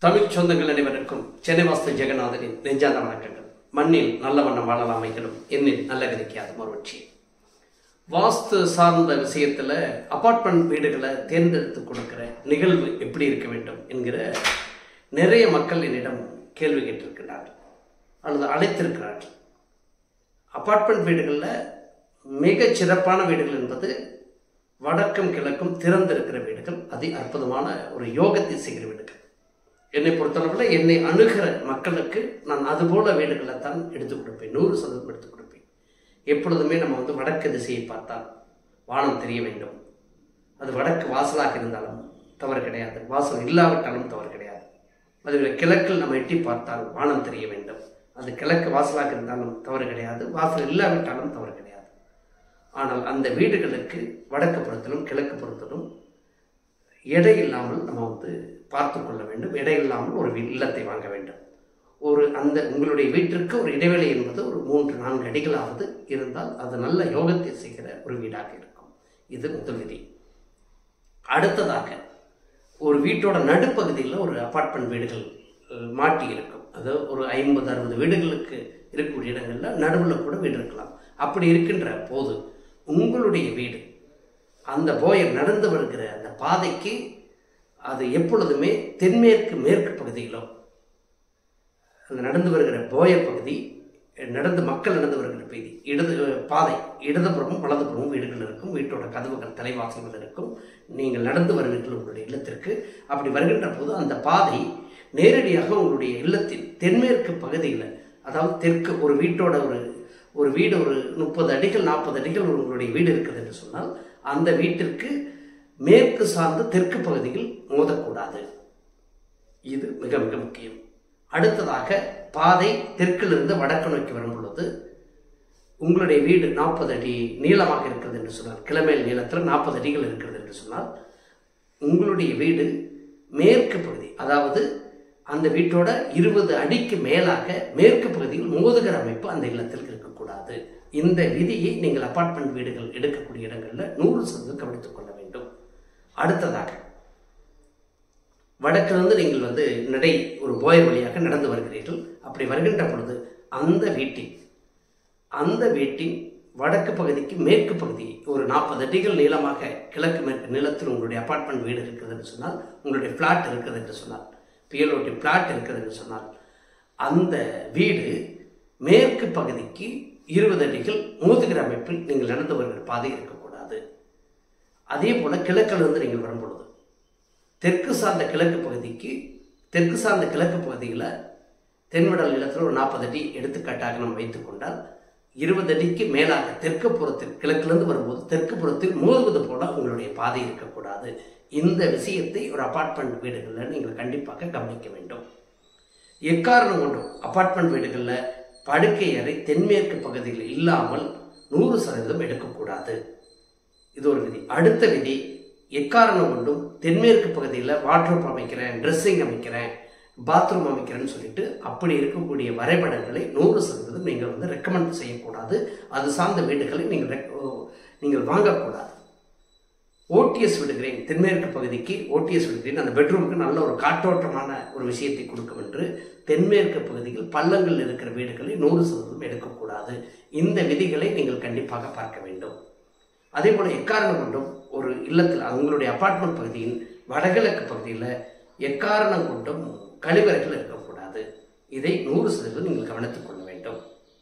தமிழ் சொந்தங்கள் அனைவருக்கும் சென்னை வாஸ்து ஜெகநாதனின் நெஞ்சார்ந்த வணக்கங்கள் மண்ணில் நல்ல வண்ணம் வாழலாம் அமைகளும் என்னில் நல்ல கதிக்காத மறுவட்சி வாஸ்து சார்ந்த விஷயத்துல அபார்ட்மெண்ட் வீடுகளை தேர்ந்தெடுத்து கொடுக்கிற நிகழ்வு எப்படி இருக்க வேண்டும் என்கிற நிறைய மக்கள் என்னிடம் கேள்வி கேட்டிருக்கிறார்கள் அல்லது அழைத்திருக்கிறார்கள் அபார்ட்மெண்ட் வீடுகளில் மிகச் சிறப்பான வீடுகள் என்பது வடக்கும் கிழக்கும் திறந்திருக்கிற வீடுகள் அதி அற்புதமான ஒரு யோகத்தை செய்கிற வீடுகள் என்னை பொறுத்தளவில் என்னை அணுகிற மக்களுக்கு நான் அதுபோல வீடுகளை தான் எடுத்துக் கொடுப்பேன் நூறு சதவீதம் எடுத்துக் கொடுப்பேன் எப்பொழுதுமே நம்ம வந்து வடக்கு திசையை பார்த்தால் வானம் தெரிய வேண்டும் அது வடக்கு வாசலாக இருந்தாலும் தவறு கிடையாது வாசல் இல்லாவிட்டாலும் தவறு கிடையாது அதுவே கிழக்கில் நம்ம எட்டி பார்த்தால் வானம் தெரிய வேண்டும் அது கிழக்கு வாசலாக இருந்தாலும் தவறு கிடையாது வாசல் இல்லாவிட்டாலும் தவறு கிடையாது ஆனால் அந்த வீடுகளுக்கு வடக்கு புறத்திலும் கிழக்கு புறத்திலும் எடை இல்லாமல் நம்ம வந்து பார்த்து கொள்ள வேண்டும் எடை இல்லாமல் ஒரு வீ- இல்லத்தை வாங்க வேண்டும் ஒரு அந்த உங்களுடைய வீட்டிற்கு ஒரு இடைவெளி என்பது ஒரு மூன்று நான்கு அடிகளாவது இருந்தால் அது நல்ல யோகத்தை செய்கிற ஒரு வீடாக இருக்கும் இது முதல் விதி அடுத்ததாக ஒரு வீட்டோட நடுப்பகுதியில் ஒரு அபார்ட்மெண்ட் வீடுகள் அஹ், மாட்டி இருக்கும் அது ஒரு ஐம்பது அறுபது வீடுகளுக்கு இருக்கக்கூடிய இடங்களில் நடுவில் கூட வீடு இருக்கலாம் அப்படி இருக்கின்ற போது உங்களுடைய வீடு அந்த போயர் நடந்து வருகிற அந்த பாதைக்கு அது எப்பொழுதுமே தென்மேற்கு மேற்கு பகுதியிலோ அந்த நடந்து வருகிற போயர் பகுதி நடந்து மக்கள் நடந்து வருகிற பகுதி இடது பாதை இடதுபுறமும் வலதுபுறமும் வீடுகள் இருக்கும் வீட்டோட கதவுகள் தலைவாசல்கள் இருக்கும் நீங்கள் நடந்து வருவீர்கள் உங்களுடைய இல்லத்திற்கு அப்படி வருகின்ற போது அந்த பாதை நேரடியாக உங்களுடைய இல்லத்தின் தென்மேற்கு பகுதியில் அதாவது தெற்கு ஒரு வீட்டோட ஒரு ஒரு வீடு ஒரு முப்பது அடிகள் நாற்பது அடிகள் ஒரு உங்களுடைய வீடு இருக்குது என்று சொன்னால் அந்த வீட்டிற்கு மேற்கு சார்ந்த தெற்கு பகுதியில் மோதக்கூடாது இது மிக மிக முக்கியம் அடுத்ததாக பாதை தெற்கிலிருந்து வடக்கு நோக்கி வரும் பொழுது உங்களுடைய வீடு நாற்பது அடி நீளமாக இருக்கிறது என்று சொன்னால் கிளமேல் நீளத்தில் நாற்பது அடிகள் இருக்கிறது என்று சொன்னால் உங்களுடைய வீடு மேற்கு பகுதி அதாவது அந்த வீட்டோட இருபது அடிக்கு மேலாக மேற்கு பகுதியில் மோதுகிற அமைப்பு அந்த இல்லத்தில் இருக்கக்கூடாது இந்த விதியை நீங்கள் அபார்ட்மெண்ட் வீடுகள் எடுக்கக்கூடிய இடங்களில் நூறு சதவீதம் கவனித்துக் கொள்ள வேண்டும் அடுத்ததாக வடக்கிலிருந்து நீங்கள் வந்து நடை ஒரு போயர் வழியாக நடந்து வருகிறீர்கள் அப்படி வருகின்ற பொழுது அந்த வீட்டின் அந்த வீட்டின் வடக்கு பகுதிக்கு மேற்கு பகுதி ஒரு நாற்பது அடிகள் நீளமாக கிழக்கு மேற்கு நிலத்தில் உங்களுடைய அபார்ட்மெண்ட் வீடு இருக்குது என்று சொன்னால் உங்களுடைய ஃப்ளாட் இருக்குது என்று சொன்னால் பிஎல்ஓடி ஃப்ளாட் இருக்குது என்று சொன்னால் அந்த வீடு மேற்கு பகுதிக்கு இருபது அடிகள் மோதுகிற அமைப்பில் நீங்கள் நடந்து வருகிற பாதை இருக்கக்கூடாது அதே போல கிழக்கிலிருந்து நீங்கள் வரும்பொழுது தெற்கு சார்ந்த கிழக்கு பகுதிக்கு தெற்கு சார்ந்த கிழக்கு பகுதியில் தென்வடல் நிலத்தில் ஒரு நாற்பது அடி எடுத்துக்காட்டாக நம்ம வைத்துக்கொண்டால் இருபது அடிக்கு மேலாக தெற்கு புறத்தில் கிழக்கிலிருந்து வரும்போது தெற்கு புறத்தில் மோதுவது போல உங்களுடைய பாதை இருக்கக்கூடாது இந்த விஷயத்தை ஒரு அபார்ட்மெண்ட் வீடுகளில் நீங்கள் கண்டிப்பாக கவனிக்க வேண்டும் எக்காரணம் கொண்டும் அபார்ட்மெண்ட் வீடுகளில் படுக்கை அறை தென்மேற்கு பகுதியில் இல்லாமல் நூறு சதவீதம் எடுக்கக்கூடாது இது ஒரு விதி அடுத்த விதி எக்காரணம் கொண்டும் தென்மேற்கு பகுதியில் வாட்ரூப் அமைக்கிறேன் ட்ரெஸ்ஸிங் அமைக்கிறேன் பாத்ரூம் அமைக்கிறேன்னு சொல்லிட்டு அப்படி இருக்கக்கூடிய வரைபடங்களை நூறு சதவீதம் நீங்கள் வந்து ரெக்கமெண்ட் செய்யக்கூடாது அது சார்ந்த வீடுகளை நீங்கள் rec- ஓ, நீங்கள் வாங்கக்கூடாது ஓடிஎஸ் விடுகிறேன் தென்மேற்கு பகுதிக்கு ஓடிஎஸ் விடுகிறேன் அந்த பெட்ரூமுக்கு நல்ல ஒரு காற்றோட்டமான ஒரு விஷயத்தை கொடுக்கும் என்று தென்மேற்கு பகுதியில் பள்ளங்கள் இருக்கிற வீடுகளை நூறு சதவீதம் எடுக்கக்கூடாது இந்த விதிகளை நீங்கள் கண்டிப்பாக பார்க்க வேண்டும் அதே போல எக்காரணம் கொண்டும் ஒரு இல்லத்தில் உங்களுடைய அபார்ட்மெண்ட் பகுதியின் வடகிழக்கு பகுதியில் எக்காரணம் கொண்டும் கழிவறைகள் இருக்கக்கூடாது இதை நூறு சதவீதம் நீங்கள் கவனித்துக் கொள்ள வேண்டும்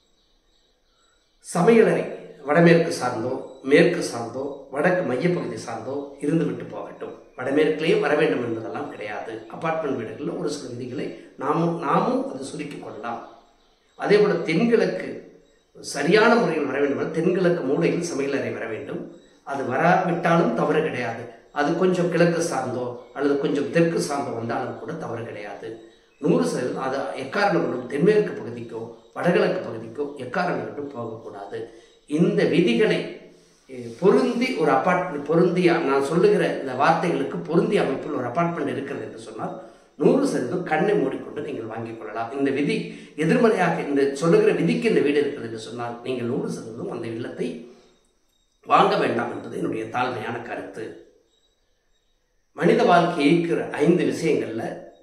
சமையலறை வடமேற்கு சார்ந்தோ மேற்கு சார்ந்தோ வடக்கு மையப்பகுதி சார்ந்தோ இருந்து விட்டு போகட்டும் வடமேற்கிலேயே வர வேண்டும் என்பதெல்லாம் கிடையாது அபார்ட்மெண்ட் வீடுகளில் ஒரு சில விதிகளை நாமும் நாமும் அது சுருக்கிக் கொள்ளலாம் அதே போல தென்கிழக்கு சரியான முறையில் வர வேண்டும் என்றால் தென்கிழக்கு மூலையில் சமையலறை வர வேண்டும் அது வராவிட்டாலும் தவறு கிடையாது அது கொஞ்சம் கிழக்கு சார்ந்தோ அல்லது கொஞ்சம் தெற்கு சார்ந்தோ வந்தாலும் கூட தவறு கிடையாது நூறு சதவீதம் அது எக்காரணம் கொண்டும் தென்மேற்கு பகுதிக்கோ வடகிழக்கு பகுதிக்கோ எக்காரணம் கொண்டும் போகக்கூடாது இந்த விதிகளை eh, பொருந்தி ஒரு அபார்ட்மெண்ட் பொருந்திய நான் சொல்லுகிற இந்த வார்த்தைகளுக்கு பொருந்திய அமைப்பில் ஒரு அபார்ட்மெண்ட் இருக்கிறது என்று சொன்னால் நூறு சதவீதம் கண்ணை மூடிக்கொண்டு நீங்கள் வாங்கிக் கொள்ளலாம் இந்த விதி எதிர்மறையாக இந்த சொல்லுகிற விதிக்கு இந்த வீடு இருக்கிறது என்று சொன்னால் நீங்கள் நூறு சதவீதம் அந்த இல்லத்தை வாங்க வேண்டாம் என்பது என்னுடைய தாழ்மையான கருத்து மனித வாழ்க்கையை ஈர்க்கிற ஐந்து விஷயங்கள்ல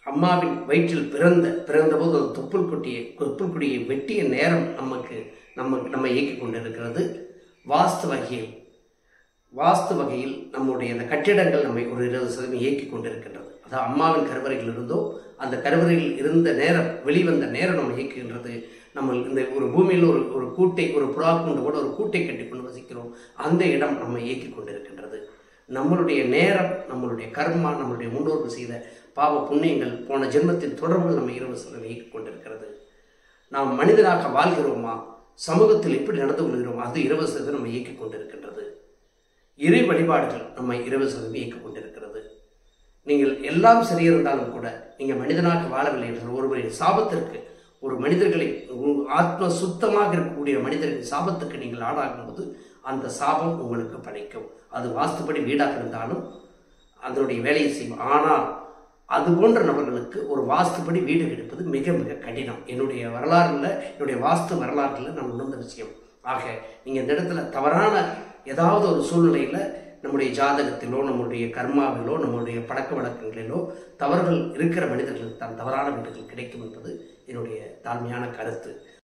அம்மாவின் வயிற்றில் பிறந்த பிறந்தபோது அந்த தொப்புள் கொட்டியை தொப்புள் கொடியை வெட்டிய நேரம் நமக்கு நம்ம நம்ம இயக்கிக் கொண்டிருக்கிறது வாஸ்து வகையில் வாஸ்து வகையில் நம்முடைய அந்த கட்டிடங்கள் நம்மை ஒரு இருபது சதவீதம் இயக்கிக் கொண்டிருக்கின்றது அதாவது அம்மாவின் கருவறையில் இருந்தோ அந்த கருவறையில் இருந்த நேரம் வெளிவந்த நேரம் நம்ம இயக்குகின்றது நம்ம இந்த ஒரு பூமியில் ஒரு ஒரு கூட்டை ஒரு புறா கொண்டு கூட ஒரு கூட்டை கட்டி கொண்டு வசிக்கிறோம் அந்த இடம் நம்ம இயக்கிக் கொண்டிருக்கின்றது நம்மளுடைய நேரம் நம்மளுடைய கர்மா நம்மளுடைய முன்னோர்கள் செய்த பாவ புண்ணியங்கள் போன ஜென்மத்தின் தொடர்புகள் நம்ம இருபது சதவீதம் இயக்கிக் கொண்டிருக்கிறது நாம் மனிதனாக வாழ்கிறோமா சமூகத்தில் எப்படி நடந்து கொள்கிறோம் அது இருபது சதவீதம் நம்ம இயக்கிக் கொண்டிருக்கின்றது இறை வழிபாடுகள் நம்மை இருபது சதவீதம் இயக்கிக் கொண்டிருக்கிறது நீங்கள் எல்லாம் சரியிருந்தாலும் கூட நீங்கள் மனிதனாக வாழவில்லை என்றால் ஒருவரின் சாபத்திற்கு ஒரு மனிதர்களை உ- ஆத்ம சுத்தமாக இருக்கக்கூடிய மனிதரின் சாபத்துக்கு நீங்கள் ஆளாகும்போது அந்த சாபம் உங்களுக்கு படைக்கும் அது வாஸ்துப்படி வீடாக இருந்தாலும் அதனுடைய வேலையை செய்யும் ஆனால் அது போன்ற நபர்களுக்கு ஒரு வாஸ்துப்படி வீடு கிடைப்பது மிக மிக கடினம் என்னுடைய வரலாறுல என்னுடைய வாஸ்து வரலாறுல நான் உணர்ந்த விஷயம் ஆக நீங்கள் இந்த இடத்துல தவறான ஏதாவது ஒரு சூழ்நிலையில் நம்முடைய ஜாதகத்திலோ நம்முடைய கர்மாவிலோ நம்முடைய பழக்க வழக்கங்களிலோ தவறுகள் இருக்கிற மனிதர்களுக்கு தான் தவறான வீடுகள் கிடைக்கும் என்பது என்னுடைய தாழ்மையான கருத்து